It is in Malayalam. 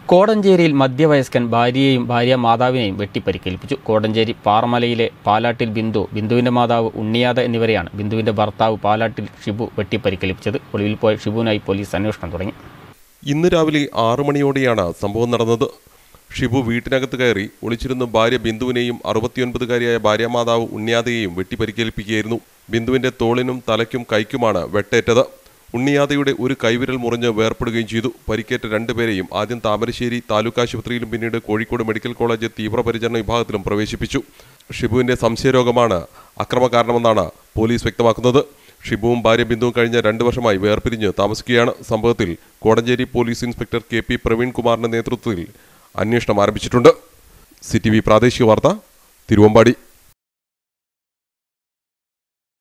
കോടഞ്ചേരിയിൽ മധ്യവയസ്കൻ ഭാര്യയെയും ഭാര്യ മാതാവിനെയും വെട്ടിപ്പരിക്കേൽപ്പിച്ചു കോടഞ്ചേരി പാറമലയിലെ പാലാട്ടിൽ ബിന്ദു ബിന്ദുവിന്റെ മാതാവ് ഉണ്ണിയാത എന്നിവരെയാണ് ബിന്ദുവിന്റെ ഭർത്താവ് പാലാട്ടിൽ ഷിബു വെട്ടിപ്പരിക്കേൽപ്പിച്ചത് ഒളിവിൽ പോയ ഷിബുവിനായി പോലീസ് അന്വേഷണം തുടങ്ങി ഇന്ന് രാവിലെ ആറു മണിയോടെയാണ് സംഭവം നടന്നത് ഷിബു വീട്ടിനകത്ത് കയറി ഒളിച്ചിരുന്ന ഭാര്യ ബിന്ദുവിനെയും അറുപത്തിയൊൻപതുകാരിയായ ഭാര്യാമാതാവ് ഉണ്ണിയാതയെയും വെട്ടിപ്പരിക്കേൽപ്പിക്കുകയായിരുന്നു ബിന്ദുവിന്റെ തോളിനും തലയ്ക്കും കൈക്കുമാണ് വെട്ടേറ്റത് ഉണ്ണിയാതയുടെ ഒരു കൈവിരൽ മുറിഞ്ഞ് വേർപ്പെടുകയും ചെയ്തു പരിക്കേറ്റ രണ്ടുപേരെയും ആദ്യം താമരശ്ശേരി താലൂക്ക് ആശുപത്രിയിലും പിന്നീട് കോഴിക്കോട് മെഡിക്കൽ കോളേജ് തീവ്രപരിചരണ വിഭാഗത്തിലും പ്രവേശിപ്പിച്ചു ഷിബുവിന്റെ സംശയരോഗമാണ് അക്രമ കാരണമെന്നാണ് പോലീസ് വ്യക്തമാക്കുന്നത് ഷിബുവും ഭാര്യ ബിന്ദുവും കഴിഞ്ഞ രണ്ടു വർഷമായി വേർപിരിഞ്ഞ് താമസിക്കുകയാണ് സംഭവത്തിൽ Kodanchery police inspector K P Praveen കുമാറിന്റെ നേതൃത്വത്തിൽ അന്വേഷണം ആരംഭിച്ചിട്ടുണ്ട് സി ടി വി പ്രാദേശിക വാർത്ത തിരുവമ്പാടി